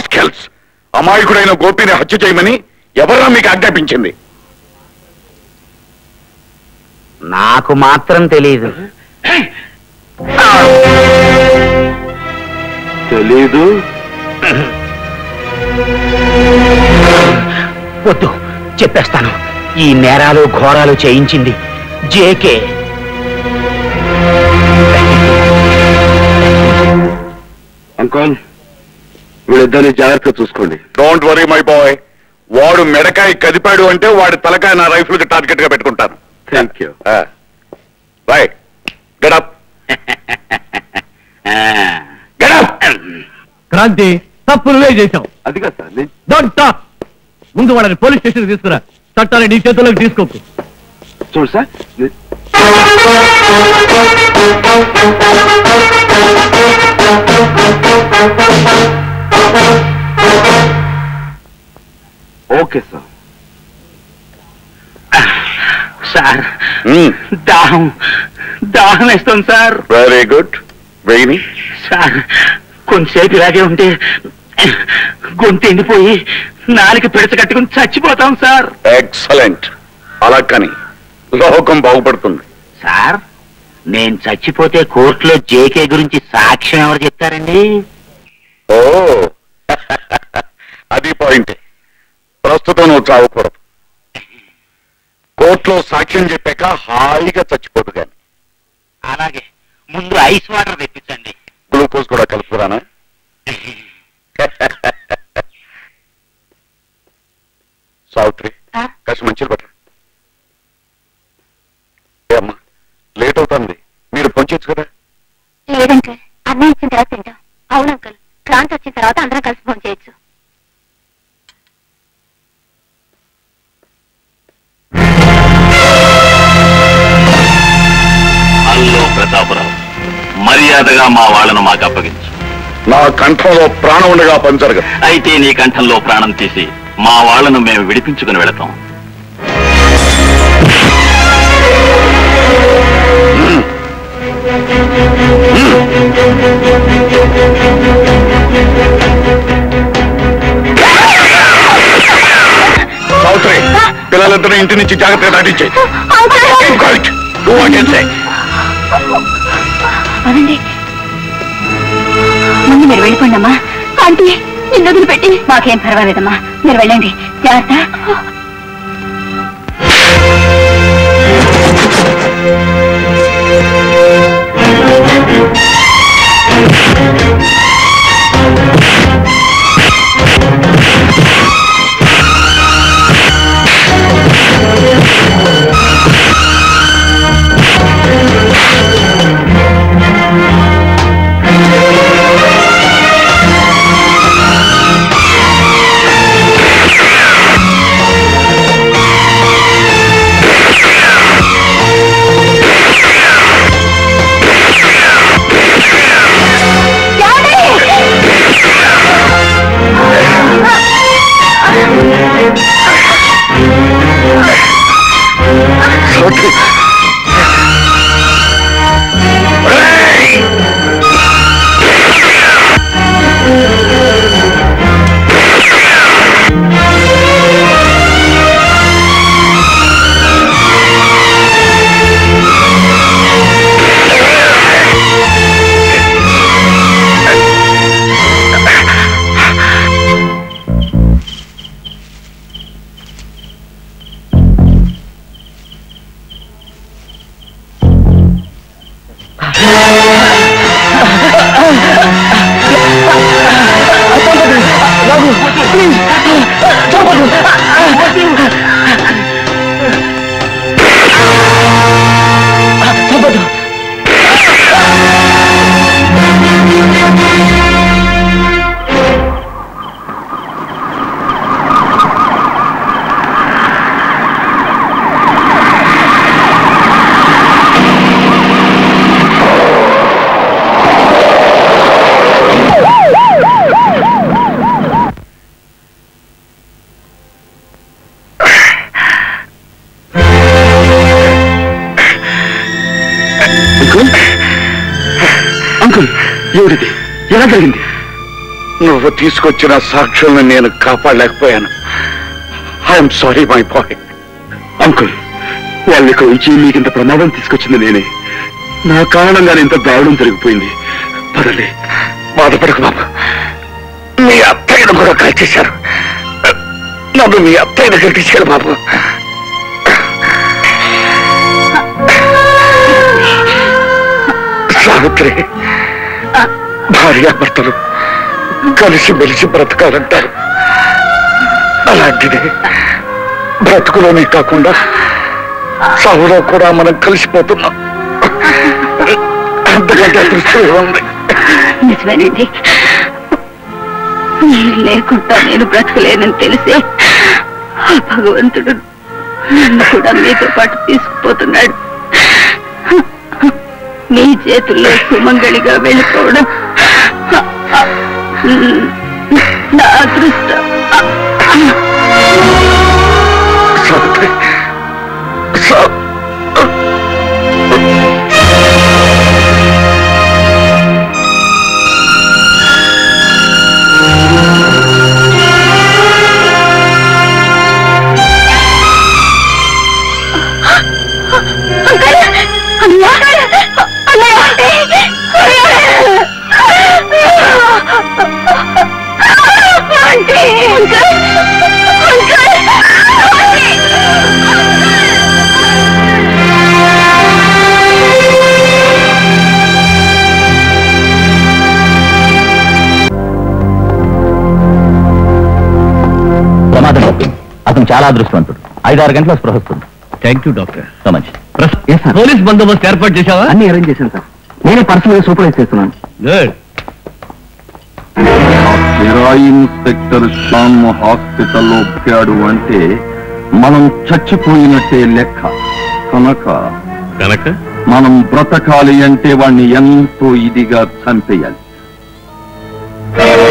rascals అమాయకుడైన గోపిని హత్య చేయమని ఎవరా మీకు ఆజ్ఞాపించింది నాకు మాత్రం తెలియదు తెలీదు వద్దు చెప్పేస్తాను ఈ నేరాలు ఘోరాలు చేయించింది జేకే అంకుల్ వీళ్ళిద్దరిని జాగ్రత్తగా చూసుకోండి డోంట్ వరీ మై బాయ్ వాడు మెడకాయ కదిపాడు అంటే వాడి తలకాయ నా రైఫిల్ కి టార్గెట్ గా పెట్టుకుంటాను థ్యాంక్ యూ రైట్ గడప్ గడప్ క్రాంతి తప్పు నువ్వే చేశావు అది కదా సార్ డోంట్ టాక్ ముందు వాళ్ళని పోలీస్ స్టేషన్ తీసుకురా చట్టాన్ని నీ చేతుల్లోకి తీసుకోకు చూడు సార్ ఓకే సార్ సార్ దాహం దాహం వేస్తుంది సార్ వెరీ గుడ్ వెయ్యి సార్ కొంతసేపు ఇలాగే ఉంటే గొంతు ఎండిపోయి నాలుక పిడచ కట్టుకుని చచ్చిపోతాం సార్ ఎక్సలెంట్ అలా కానీ లోకం బాగుపడుతుంది సార్ నేను చచ్చిపోతే కోర్టులో జేకే గురించి సాక్ష్యం ఎవరు చెప్తారండి ఓ అది పాయింటే ప్రస్తుతం నువ్వు చావకూడదు కోర్టులో సాక్ష్యం చెప్పాక హాయిగా చచ్చిపోదు కానీ అలాగే ముందు ఐస్ వాటర్ తెప్పించండి గ్లూకోజ్ కూడా కలుపుకురానా సావిత్రి కాస్త మంచిలు పట్టు ఏ అమ్మా లేట్ అవుతుంది మీరు పొంచొచ్చు కదా లేదంకల్ అన్నయ్య ఇచ్చిన తర్వాత తింటాం అవును అంకుల్ క్రాంతి వచ్చిన తర్వాత అందరం కలిసి ఫోన్ చేయొచ్చు హలో ప్రతాపరావు మర్యాదగా మా వాళ్ళను మాకు అప్పగించు నా కంఠంలో ప్రాణం ఉండగా పని జరగదు అయితే నీ కంఠంలో ప్రాణం తీసి మా వాళ్ళను మేము విడిపించుకుని వెళతాం సావిత్రి పిల్లలిద్దరూ ఇంటి నుంచి జాగ్రత్తగా దాటించే అదండి ముందు మీరు వెళ్ళిపోండి అమ్మా ఆంటీ నిన్ను వదిలిపెట్టి మాకేం పర్వాలేదమ్మా మీరు వెళ్ళండి జాగ్రత్త అంకుల్ ఎవరిది ఎలా జరిగింది నువ్వు తీసుకొచ్చిన సాక్ష్యాలను నేను కాపాడలేకపోయాను I'm sorry my boy uncle వాళ్ళ ఇక్కడ ఉంచి మీకు ఇంత ప్రమాదం తీసుకొచ్చింది నేనే నా కారణంగానే ఇంత దారుణం జరిగిపోయింది పదలే బాధపడకు బాబు మీ అత్తయ్యను కూడా కాల్చేశారు నన్ను మీ అత్తయ్య దగ్గర తీసుకెళ్ళి బాబు సావిత్రి భార్యాభర్తలు కలిసి మెలిసి బ్రతకాలంటారు అలాంటిది బ్రతుకులోనే కాకుండా సాగులో కూడా మనం కలిసిపోతున్నాం అంతకంటే అదృష్టం ఏముంది నిజమేనండి మీరు లేకుండా నేను బ్రతకలేనని తెలిసే ఆ భగవంతుడు నన్ను కూడా మీతో పాటు తీసుకుపోతున్నాడు మీ చేతుల్లో సుమంగళిగా వెళ్ళిపోవడం నా అదృష్టం సావిత్రి సా ప్రమాదం అతను చాలా అదృష్టవంతుడు ఐదారు గంటల స్పృహ వస్తుంది thank you doctor so much police బందోబస్తు ఏర్పాటు చేశావా అన్ని అరేంజ్ చేశాను సార్ నేనే పర్సనల్ గా సూపర్వైజ్ చేస్తున్నాను గుడ్ కిరాయి ఇన్స్పెక్టర్ శ్యామ్ హాస్పిటల్లో పుట్టాడు అంటే మనం చచ్చిపోయినట్టే లెక్క కనుక కనుక మనం బ్రతకాలి అంటే వాణ్ణి ఎంతో ఇదిగా చంపేయాలి